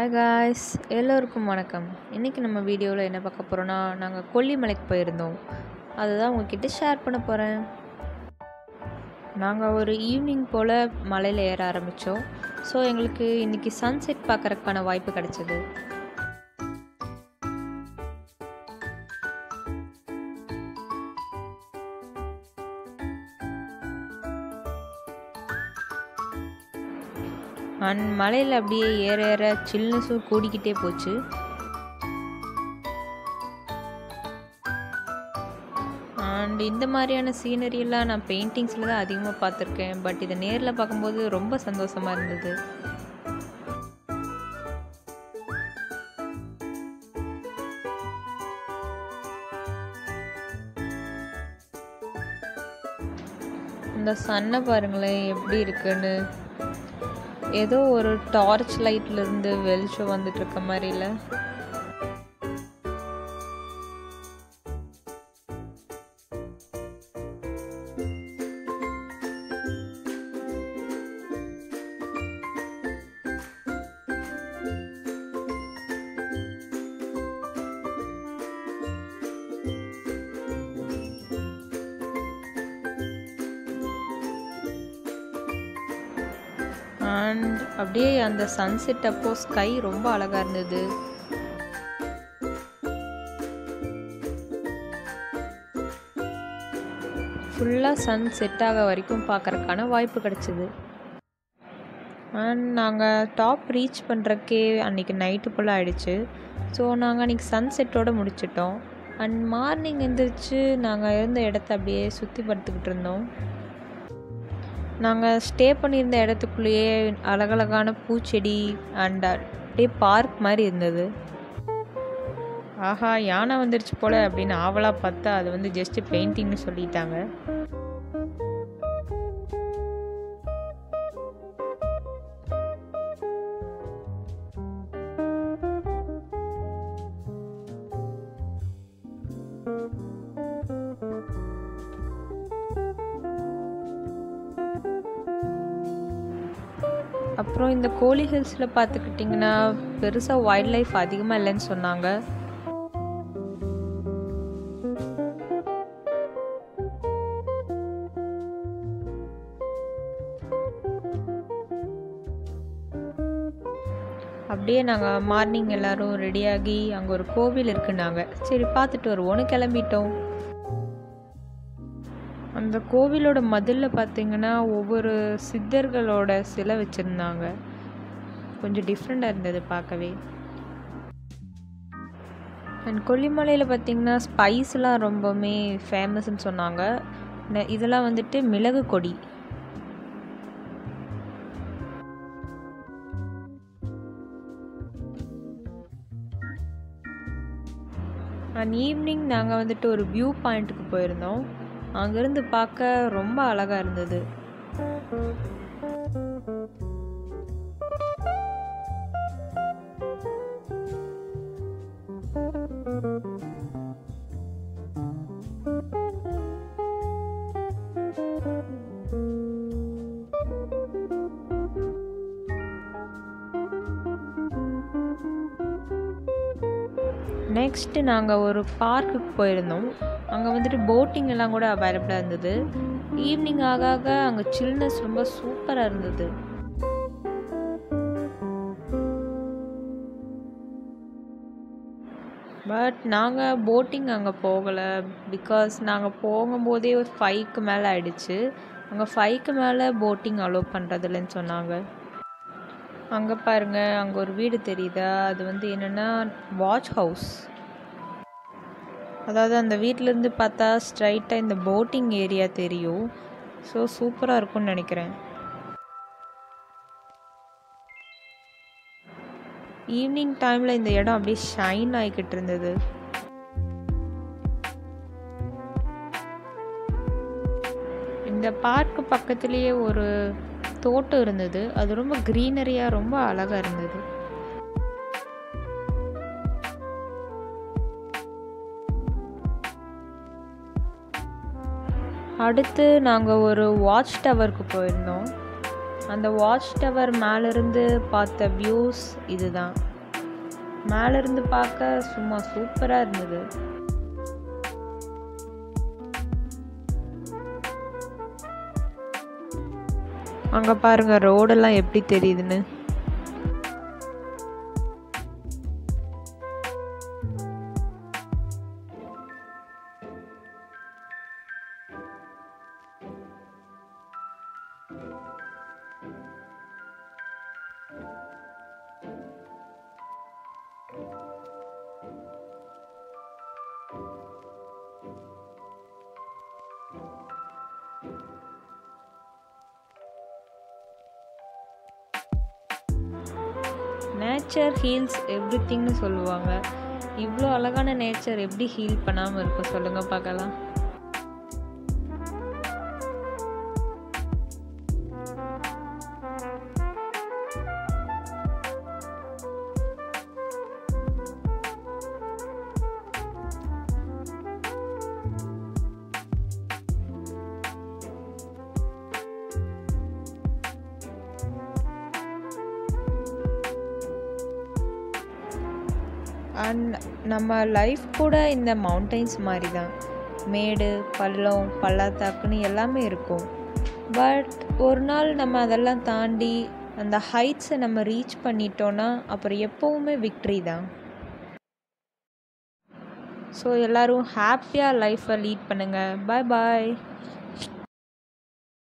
hi guys எல்லோருக்கும் வணக்கம் இன்றைக்கி நம்ம வீடியோவில் என்ன பார்க்க போகிறோன்னா நாங்கள் கொல்லிமலைக்கு போயிருந்தோம் அதுதான் உங்ககிட்ட ஷேர் பண்ண போகிறேன் நாங்கள் ஒரு ஈவினிங் போல் மலையில் ஏற ஆரம்பித்தோம் ஸோ எங்களுக்கு இன்றைக்கி சன்செட் பார்க்குறதுக்கான வாய்ப்பு கிடச்சிது அண்ட் மலையில் அப்படியே ஏற ஏற சில்னஸும் கூடிக்கிட்டே போச்சு அண்ட் இந்த மாதிரியான சீனரியெல்லாம் நான் பெயிண்டிங்ஸில் தான் அதிகமாக பார்த்துருக்கேன் பட் இதை நேரில் பார்க்கும்போது ரொம்ப சந்தோஷமாக இருந்தது இந்த சன்னை பாருங்களேன் எப்படி இருக்குன்னு ஏதோ ஒரு டார்ச் லைட்லேருந்து வெளிச்சம் வந்துட்டு இருக்க மாதிரி இல்லை அண்ட் அப்படியே அந்த சன்செட் அப்போ ஸ்கை ரொம்ப அழகாக இருந்தது ஃபுல்லாக சன் செட் ஆக வரைக்கும் பார்க்குறக்கான வாய்ப்பு கிடச்சிது அண்ட் நாங்கள் டாப் ரீச் பண்ணுறக்கே அன்றைக்கி நைட்டு போல் ஆகிடுச்சு ஸோ நாங்கள் அன்றைக்கி சன்செட்டோடு முடிச்சிட்டோம் அண்ட் மார்னிங் எழுந்திரிச்சு நாங்கள் இருந்த இடத்த அப்படியே சுற்றி படுத்துக்கிட்டு இருந்தோம் நாங்கள் ஸ்டே பண்ணியிருந்த இடத்துக்குள்ளேயே அழகழகான பூச்செடி அண்ட் அப்படியே பார்க் மாதிரி இருந்தது ஆஹா யானை வந்துருச்சு போல அப்படின்னு ஆவலாக பார்த்தா அது வந்து ஜஸ்ட் பெயிண்டிங்னு சொல்லிட்டாங்க அப்புறம் இந்த கோழி ஹில்ஸில் பார்த்துக்கிட்டிங்கன்னா பெருசாக வைல்ட் லைஃப் அதிகமாக இல்லைன்னு சொன்னாங்க அப்படியே நாங்கள் மார்னிங் எல்லோரும் ரெடியாகி அங்கே ஒரு கோவில் இருக்குன்னாங்க சரி பார்த்துட்டு வருவோன்னு கிளம்பிட்டோம் அந்த கோவிலோட மதிலில் பார்த்தீங்கன்னா ஒவ்வொரு சித்தர்களோட சிலை வச்சுருந்தாங்க கொஞ்சம் டிஃப்ரெண்ட்டாக இருந்தது பார்க்கவே அண்ட் கொல்லிமலையில் பார்த்தீங்கன்னா ஸ்பைஸ்லாம் ரொம்பவுமே ஃபேமஸ்ன்னு சொன்னாங்க இதெல்லாம் வந்துட்டு மிளகு கொடி அண்ட் ஈவினிங் நாங்கள் வந்துட்டு ஒரு வியூ பாயிண்ட்டுக்கு போயிருந்தோம் அங்கேருந்து பார்க்க ரொம்ப அழகாக இருந்தது நெக்ஸ்ட்டு நாங்கள் ஒரு பார்க்குக்கு போயிருந்தோம் அங்கே வந்துட்டு போட்டிங் எல்லாம் கூட அவைலபிளாக இருந்தது ஈவினிங் ஆக ஆக அங்கே சில்னஸ் ரொம்ப சூப்பராக இருந்தது பட் நாங்கள் போட்டிங் அங்கே போகலை பிகாஸ் நாங்கள் போகும்போதே ஒரு ஃபைவ்க்கு மேலே ஆயிடுச்சு அங்கே ஃபைவ்க்கு மேலே போட்டிங் அலோவ் பண்ணுறதில்லன்னு சொன்னாங்க அங்கே பாருங்கள் அங்கே ஒரு வீடு தெரியுதா அது வந்து என்னென்னா வாட்ச் ஹவுஸ் அதாவது அந்த வீட்டிலேருந்து பார்த்தா ஸ்ட்ரைட்டாக இந்த போட்டிங் ஏரியா தெரியும் ஸோ சூப்பராக இருக்கும்னு நினைக்கிறேன் ஈவினிங் டைமில் இந்த இடம் அப்படியே ஷைன் ஆகிக்கிட்டு இருந்தது இந்த பார்க்கு பக்கத்துலேயே ஒரு தோட்டம் இருந்தது அது ரொம்ப க்ரீனரியாக ரொம்ப அழகாக இருந்தது அடுத்து நாங்கள் ஒரு வாட்ச் டவருக்கு போயிருந்தோம் அந்த வாட்ச் டவர் மேலேருந்து பார்த்த வியூஸ் இதுதான் மேலேருந்து பார்க்க சும்மா சூப்பராக இருந்தது அங்கே பாருங்க ரோடெல்லாம் எப்படி தெரியுதுன்னு நேச்சர் ஹீல்ஸ் எவ்ரி திங்னு சொல்லுவாங்க இவ்வளோ அழகான நேச்சர் எப்படி ஹீல் பண்ணாமல் இருக்கும் சொல்லுங்கள் பார்க்கலாம் அண்ட் நம்ம லைஃப் கூட இந்த மவுண்டைன்ஸ் மாதிரி தான் மேடு பள்ளம் பள்ளத்தாக்குன்னு எல்லாமே இருக்கும் பட் ஒரு நாள் நம்ம அதெல்லாம் தாண்டி அந்த ஹைட்ஸை நம்ம ரீச் பண்ணிட்டோன்னா அப்புறம் எப்போவுமே விக்ட்ரி தான் ஸோ எல்லோரும் ஹாப்பியாக லைஃப்பை லீட் பண்ணுங்கள் பாய் பாய்